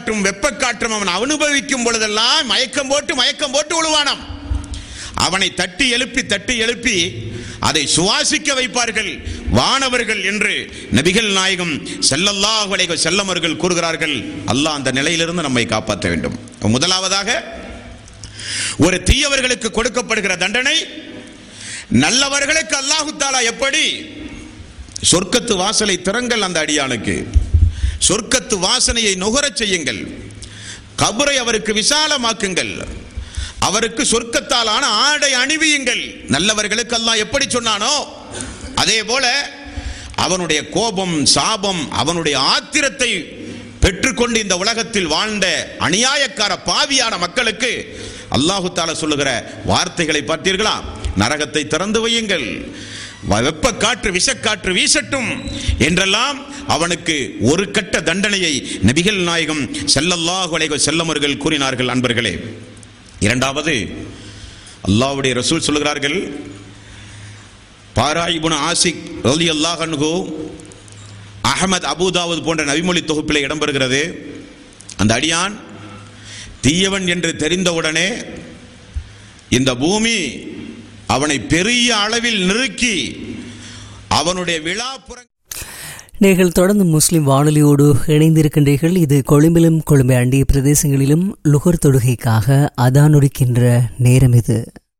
காற்றும் வெப்பக்காற்றும் அவன் அனுபவிக்கும் பொழுதெல்லாம் மயக்கம் போட்டு மயக்கம் போட்டு விழுவானாம் அவனை தட்டி எழுப்பி தட்டி எழுப்பி அதை சுவாசிக்க வைப்பார்கள் வானவர்கள் என்று நபிகள் நாயகம் ஸல்லல்லாஹு அலைஹி வஸல்லம் அவர்கள் கூறுகிறார்கள் அல்லாஹ் அந்த நிலையிலிருந்து நம்மை காப்பாற்ற வேண்டும் முதலாவதாக ஒரு தீயவர்களுக்கு கொடுக்கப்படுகிற தண்டனை நல்லவர்களுக்கு அல்லாஹு தாலா எப்படி சொர்க்கத்து வாசலை திறங்கள் அந்த அடியானுக்கு சொர்க்கத்து வாசனையை நுகரச் செய்யுங்கள் கபரை அவருக்கு விசாலமாக்குங்கள் அவருக்கு சொர்க்கத்தாலான ஆடை அணிவியுங்கள் நல்லவர்களுக்கு அல்லாஹ் எப்படி சொன்னானோ அதே போல அவனுடைய கோபம் சாபம் அவனுடைய ஆத்திரத்தை பெற்றுக்கொண்டு இந்த உலகத்தில் வாழ்ந்த அநியாயக்கார பாவியான மக்களுக்கு அல்லாஹு தாலா சொல்லுகிற வார்த்தைகளை பார்த்தீர்களா நரகத்தை திறந்து வையுங்கள் வெப்ப காற்று விஷக்காற்று வீசட்டும் என்றெல்லாம் அவனுக்கு ஒரு கட்ட தண்டனையை நபிகள் நாயகம் ஸல்லல்லாஹு அலைஹி வஸல்லம் அவர்கள் கூறினார்கள் அன்பர்களே இரண்டாவது அல்லாஹ்வுடைய ரசூல் சொல்கிறார்கள் பாராயிபுன ஆசிக் ரலி அல்லாஹ் அன்ஹு அஹமத் அபுதாவுத் போன்ற நபிமொழி தொகுப்பில் இடம்பெறுகிறது அந்த அடியான் தீயவன் என்று தெரிந்தவுடனே இந்த பூமி அவனை பெரிய அளவில் நெருக்கி அவனுடைய விழாப்புற நீங்கள் தொடர்ந்து முஸ்லிம் வானொலியோடு இணைந்திருக்கின்றீர்கள் இது கொழும்பிலும் கொழும்பை அண்டிய பிரதேசங்களிலும் லுகர் தொடுகைக்காக அதானொடுக்கின்ற நேரம் இது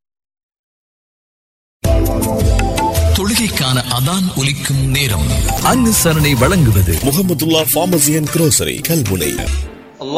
தொழுகைக்கான அதான் ஒலிக்கும் நேரம் அனுசரணை வழங்குவது Mohamedulla pharmacy and grocery Kalmunai